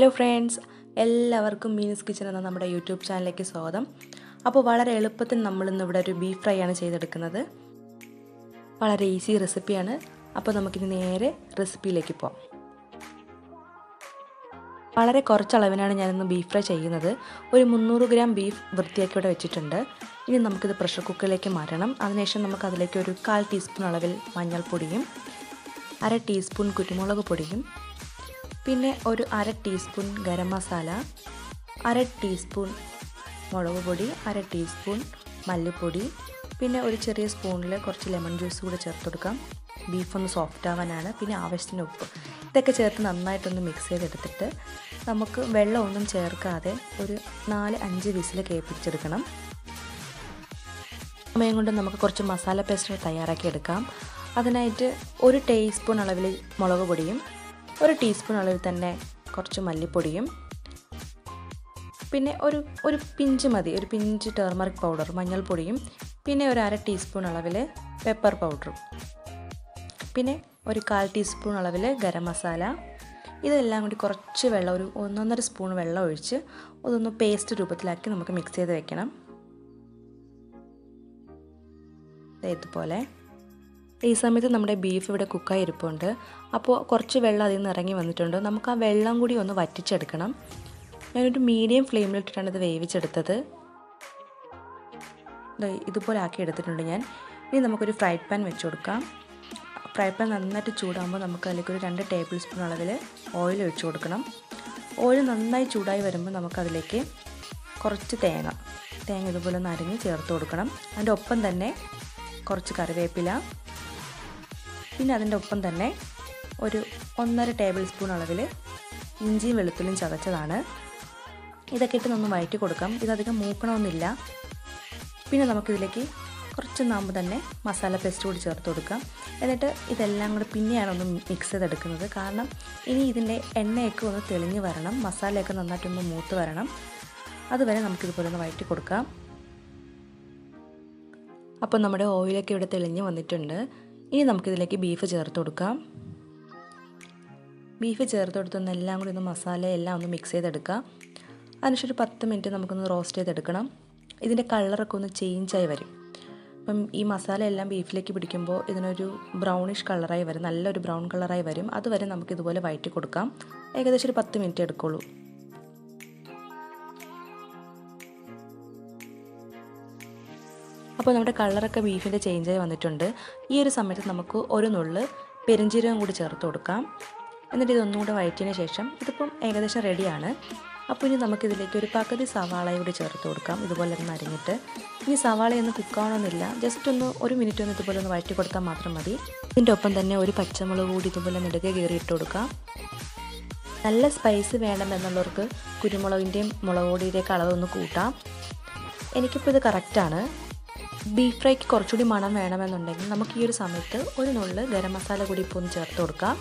hello friends എല്ലാവർക്കും means kitchen എന്ന നമ്മുടെ യൂട്യൂബ് ചാനലിലേക്ക് സ്വാഗതം അപ്പോൾ വളരെ എളുപ്പത്തിൽ നമ്മളിന്ന് ഇവിടെ ഒരു ബീഫ് ഫ്രൈ ആണ് ചെയ്തെടുക്കുന്നത് വളരെ ഈസി റെസിപ്പിയാണ് അപ്പോൾ നമുക്കിനി നേരെ റെസിപ്പിയിലേക്ക് പോകാം വളരെ കുറച്ച് അളവിനാണ് ഞാനിന്ന് ബീഫ് ഫ്രൈ ചെയ്യുന്നത് ഒരു മുന്നൂറ് ഗ്രാം ബീഫ് വൃത്തിയാക്കി ഇവിടെ വെച്ചിട്ടുണ്ട് ഇനി നമുക്കിത് പ്രഷർ കുക്കറിലേക്ക് മാറ്റണം അതിനുശേഷം നമുക്ക് അതിലേക്ക് ഒരു കാൽ ടീസ്പൂൺ അളവിൽ മഞ്ഞൾപ്പൊടിയും അര ടീസ്പൂൺ കുരുമുളക് പൊടിയും പിന്നെ ഒരു അര ടീസ്പൂൺ ഗരം മസാല അര ടീസ്പൂൺ മുളക് പൊടി അര ടീസ്പൂൺ മല്ലിപ്പൊടി പിന്നെ ഒരു ചെറിയ സ്പൂണിൽ കുറച്ച് ലെമൺ ജ്യൂസ് കൂടെ ചേർത്ത് കൊടുക്കാം ബീഫ് ഒന്ന് സോഫ്റ്റ് ആവാനാണ് പിന്നെ ആവശ്യത്തിന് ഉപ്പ് ഇതൊക്കെ ചേർത്ത് നന്നായിട്ടൊന്ന് മിക്സ് ചെയ്തെടുത്തിട്ട് നമുക്ക് വെള്ളമൊന്നും ചേർക്കാതെ ഒരു നാല് അഞ്ച് വിസിൽ കേൾപ്പിച്ചെടുക്കണം സമയം കൊണ്ട് നമുക്ക് കുറച്ച് മസാല പേസ്റ്റ് തയ്യാറാക്കി എടുക്കാം അതിനായിട്ട് ഒരു ടീസ്പൂൺ അളവിൽ മുളക് പൊടിയും ഒരു ടീസ്പൂൺ അളവിൽ തന്നെ കുറച്ച് മല്ലിപ്പൊടിയും പിന്നെ ഒരു ഒരു പിഞ്ച് മതി ഒരു പിഞ്ച് ടേർമറിക് പൗഡർ മഞ്ഞൾപ്പൊടിയും പിന്നെ ഒരു അര ടീസ്പൂൺ അളവിൽ പെപ്പർ പൗഡറും പിന്നെ ഒരു കാൽ ടീസ്പൂൺ അളവിൽ ഗരം മസാല ഇതെല്ലാം കൂടി കുറച്ച് വെള്ളം ഒരു ഒന്നൊന്നര സ്പൂൺ വെള്ളം ഒഴിച്ച് അതൊന്ന് പേസ്റ്റ് രൂപത്തിലാക്കി നമുക്ക് മിക്സ് ചെയ്ത് വെക്കണം ഇതുപോലെ ഈ സമയത്ത് നമ്മുടെ ബീഫ് ഇവിടെ കുക്കായി ഇരിപ്പുണ്ട് അപ്പോൾ കുറച്ച് വെള്ളം അതിൽ നിന്ന് ഇറങ്ങി വന്നിട്ടുണ്ട് നമുക്ക് ആ വെള്ളം കൂടി ഒന്ന് വറ്റിച്ചെടുക്കണം ഞാനൊരു മീഡിയം ഫ്ലെയിമിലിട്ടിട്ടാണ് ഇത് വേവിച്ചെടുത്തത് ഇതുപോലെ ആക്കി എടുത്തിട്ടുണ്ട് ഞാൻ ഇനി നമുക്കൊരു ഫ്രൈ പാൻ വെച്ച് കൊടുക്കാം ഫ്രൈ പാൻ നന്നായിട്ട് ചൂടാകുമ്പോൾ നമുക്ക് അതിലേക്ക് ഒരു രണ്ട് ടേബിൾ സ്പൂൺ അളവിൽ ഓയിൽ ഒഴിച്ചു കൊടുക്കണം ഓയിൽ നന്നായി ചൂടായി വരുമ്പോൾ നമുക്കതിലേക്ക് കുറച്ച് തേങ്ങ തേങ്ങ ഇതുപോലെ ഒന്ന് അരിഞ്ഞ് ചേർത്ത് കൊടുക്കണം അതിൻ്റെ ഒപ്പം തന്നെ കുറച്ച് കറിവേപ്പില പിന്നെ അതിൻ്റെ ഒപ്പം തന്നെ ഒരു ഒന്നര ടേബിൾ സ്പൂൺ അളവിൽ ഇഞ്ചിയും വെളുത്തുള്ളിയും ചതച്ചതാണ് ഇതൊക്കെ ഇട്ട് ഒന്ന് വഴറ്റി കൊടുക്കാം ഇതധികം മൂക്കണമെന്നില്ല പിന്നെ നമുക്കിതിലേക്ക് കുറച്ച് നാമ്പ് തന്നെ മസാല പേസ്റ്റ് കൂടി ചേർത്ത് കൊടുക്കാം എന്നിട്ട് ഇതെല്ലാം കൂടി പിന്നെയാണ് ഒന്ന് മിക്സ് ചെയ്തെടുക്കുന്നത് കാരണം ഇനി ഇതിൻ്റെ എണ്ണയൊക്കെ ഒന്ന് തെളിഞ്ഞ് വരണം മസാലയൊക്കെ നന്നായിട്ടൊന്ന് മൂത്ത് വരണം അതുവരെ നമുക്കിതുപോലെ ഒന്ന് വഴറ്റി കൊടുക്കാം അപ്പോൾ നമ്മുടെ ഓയിലൊക്കെ ഇവിടെ തെളിഞ്ഞ് വന്നിട്ടുണ്ട് ഇനി നമുക്കിതിലേക്ക് ബീഫ് ചേർത്ത് കൊടുക്കാം ബീഫ് ചേർത്ത് കൊടുത്തൊന്ന് എല്ലാം കൂടി ഒന്ന് മസാല എല്ലാം ഒന്ന് മിക്സ് ചെയ്തെടുക്കാം അതിനുശേഷം ഒരു പത്ത് മിനിറ്റ് നമുക്കൊന്ന് റോസ്റ്റ് ചെയ്തെടുക്കണം ഇതിൻ്റെ കളറൊക്കെ ഒന്ന് ചേഞ്ചായി വരും അപ്പം ഈ മസാല എല്ലാം ബീഫിലേക്ക് പിടിക്കുമ്പോൾ ഇതിനൊരു ബ്രൗണിഷ് കളറായി വരും നല്ലൊരു ബ്രൗൺ കളറായി വരും അതുവരെ നമുക്ക് ഇതുപോലെ വഴറ്റി കൊടുക്കാം ഏകദേശം ഒരു പത്ത് മിനിറ്റ് എടുക്കുള്ളൂ അപ്പോൾ നമ്മുടെ കളറൊക്കെ ബീഫിൻ്റെ ചേഞ്ചായി വന്നിട്ടുണ്ട് ഈ ഒരു സമയത്ത് നമുക്ക് ഒരു നുള്ള് പെരിഞ്ചീരകം കൂടി ചേർത്ത് കൊടുക്കാം എന്നിട്ട് ഇതൊന്നും കൂടെ വഴറ്റിയതിന് ശേഷം ഇതിപ്പം ഏകദേശം റെഡിയാണ് അപ്പോൾ ഇനി നമുക്കിതിലേക്ക് ഒരു പകുതി സവാളയും കൂടി ചേർത്ത് കൊടുക്കാം ഇതുപോലെ ഒന്ന് അരിഞ്ഞിട്ട് ഇനി സവാളയൊന്നും കുക്കാവണമെന്നില്ല ജസ്റ്റ് ഒന്ന് ഒരു മിനിറ്റ് ഒന്ന് ഇതുപോലെ ഒന്ന് വഴറ്റി കൊടുത്താൽ മാത്രം മതി ഇതിൻ്റെ ഒപ്പം തന്നെ ഒരു പച്ചമുളക് കൂടി ഇതുപോലെ നെടുകെ കീറി ഇട്ട് കൊടുക്കാം നല്ല സ്പൈസ് വേണമെന്നുള്ളവർക്ക് കുരുമുളകിൻ്റെയും മുളക് പൊടിയുടെയൊക്കെ അളവൊന്ന് കൂട്ടാം എനിക്കിപ്പോൾ ഇത് കറക്റ്റാണ് ബീഫ് ഫ്രൈക്ക് കുറച്ചുകൂടി മണം വേണമെന്നുണ്ടെങ്കിൽ നമുക്ക് ഈ ഒരു സമയത്ത് ഒരു നുള്ള് ഗരം മസാല കൂടി ഇപ്പോൾ ഒന്ന് ചേർത്ത് കൊടുക്കാം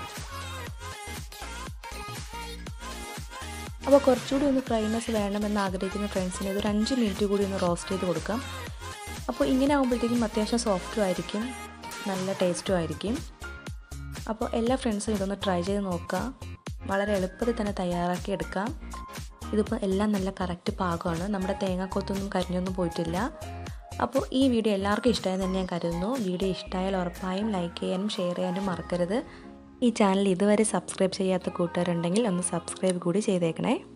അപ്പോൾ കുറച്ചുകൂടി ഒന്ന് ഫ്രൈനെസ് വേണമെന്ന് ആഗ്രഹിക്കുന്ന ഫ്രണ്ട്സിന് ഇതൊരു അഞ്ച് മിനിറ്റ് കൂടി ഒന്ന് റോസ്റ്റ് ചെയ്ത് കൊടുക്കാം അപ്പോൾ ഇങ്ങനെ ആകുമ്പോഴത്തേക്കും അത്യാവശ്യം സോഫ്റ്റും ആയിരിക്കും നല്ല ടേസ്റ്റും ആയിരിക്കും അപ്പോൾ എല്ലാ ഫ്രണ്ട്സും ഇതൊന്ന് ട്രൈ ചെയ്ത് നോക്കുക വളരെ എളുപ്പത്തിൽ തന്നെ തയ്യാറാക്കി എടുക്കാം ഇതിപ്പോൾ എല്ലാം നല്ല കറക്റ്റ് പാകമാണ് നമ്മുടെ തേങ്ങാക്കൊത്തൊന്നും കരിഞ്ഞൊന്നും പോയിട്ടില്ല അപ്പോൾ ഈ വീഡിയോ എല്ലാവർക്കും ഇഷ്ടമായെന്ന് തന്നെ ഞാൻ കരുതുന്നു വീഡിയോ ഇഷ്ടമായാൽ ഉറപ്പായും ലൈക്ക് ചെയ്യാനും ഷെയർ ചെയ്യാനും മറക്കരുത് ഈ ചാനൽ ഇതുവരെ സബ്സ്ക്രൈബ് ചെയ്യാത്ത കൂട്ടുകാരുണ്ടെങ്കിൽ ഒന്ന് സബ്സ്ക്രൈബ് കൂടി ചെയ്തേക്കണേ